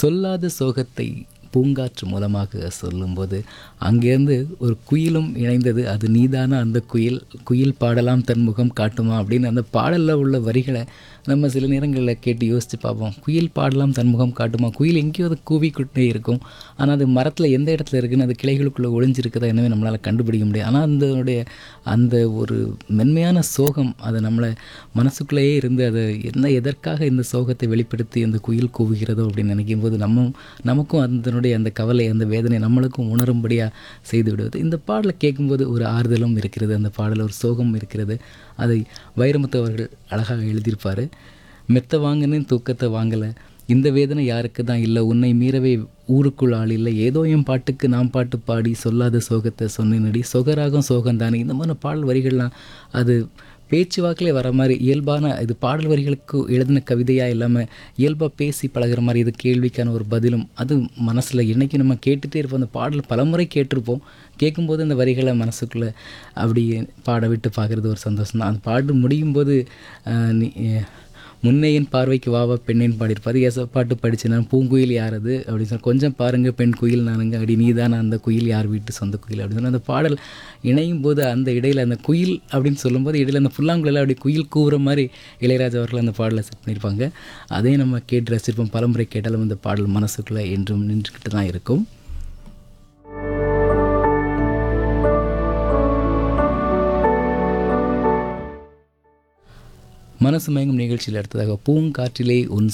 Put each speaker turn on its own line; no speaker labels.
சொல்லாத சோகத்தை பூங்காற்று மூலமாக சொல்லும்போது அங்கேருந்து ஒரு குயிலும் இணைந்தது அது நீதானா அந்த குயில் குயில் பாடலாம் தன் முகம் காட்டுமா அப்படின்னு அந்த பாடலில் உள்ள வரிகளை நம்ம சில நேரங்களில் கேட்டு யோசித்து பார்ப்போம் குயில் பாடலாம் தன் முகம் காட்டுமா குயில் எங்கேயோ அது கூவிக்கிட்டே இருக்கும் ஆனால் அது மரத்தில் எந்த இடத்துல இருக்குன்னு அது கிளைகளுக்குள்ளே ஒளிஞ்சிருக்குதா என்னவே நம்மளால் கண்டுபிடிக்க முடியாது ஆனால் அதனுடைய அந்த ஒரு மென்மையான சோகம் அது நம்மளை மனசுக்குள்ளேயே இருந்து அது என்ன எதற்காக இந்த சோகத்தை வெளிப்படுத்தி அந்த குயில் கூவுகிறதோ அப்படின்னு நினைக்கும் போது நம்ம நமக்கும் அதனுடைய அந்த கவலை அந்த வேதனை நம்மளுக்கும் உணரும்படியாக செய்து விடுவது இந்த பாடலை கேட்கும்போது ஒரு ஆறுதலும் இருக்கிறது அந்த பாடலில் ஒரு சோகம் இருக்கிறது அதை வைரமுத்து அவர்கள் அழகாக எழுதியிருப்பார் மெத்த வாங்கினேன் தூக்கத்தை வாங்கலை இந்த வேதனை யாருக்கு தான் இல்லை உன்னை மீறவே ஊருக்குள் ஆள் இல்லை ஏதோ என் பாட்டுக்கு நாம் பாட்டு பாடி சொல்லாத சோகத்தை சொன்னேனடி சொகராகம் சோகந்தானே இந்த மாதிரி பாடல் வரிகள்லாம் அது பேச்சு வாக்கிலே வர மாதிரி இயல்பான இது பாடல் வரிகளுக்கு எழுதின கவிதையாக இல்லாமல் இயல்பாக பேசி பழகுற மாதிரி இது கேள்விக்கான ஒரு பதிலும் அது மனசில் இன்றைக்கி நம்ம கேட்டுகிட்டே இருப்போம் அந்த பாடல் பலமுறை கேட்டிருப்போம் கேட்கும்போது அந்த வரிகளை மனசுக்குள்ளே அப்படி பாட விட்டு பார்க்குறது ஒரு சந்தோஷம் தான் அந்த பாட்டு முடியும் போது ஆஹ், நீ முன்னையின் பார்வைக்கு வாவா பெண்ணின் பாடியிருப்பார் எச பாட்டு படிச்சு நான் பூங்குயில் யார் அது அப்படின்னு சொல்லி கொஞ்சம் பாருங்கள் பெண் குயில் நானுங்க அப்படி நீ தானே அந்த குயில் யார் வீட்டு சொந்த குயில் அப்படின்னு சொல்லி அந்த பாடல் இணையும் போது அந்த இடையில் அந்த குயில் அப்படின்னு சொல்லும்போது இடையில அந்த புல்லாங்குழல அப்படி குயில் கூவுற மாதிரி இளையராஜா அவர்கள் அந்த பாடலை செட் பண்ணியிருப்பாங்க அதையும் நம்ம கேட்டு ரசிச்சிருப்போம் பலமுறை கேட்டாலும் அந்த பாடல் மனசுக்குள்ளே என்றும் நின்றுக்கிட்டு தான் இருக்கும் மனசு மயங்கும் நிகழ்ச்சியில் அடுத்ததாக பூங்காற்றிலே உன்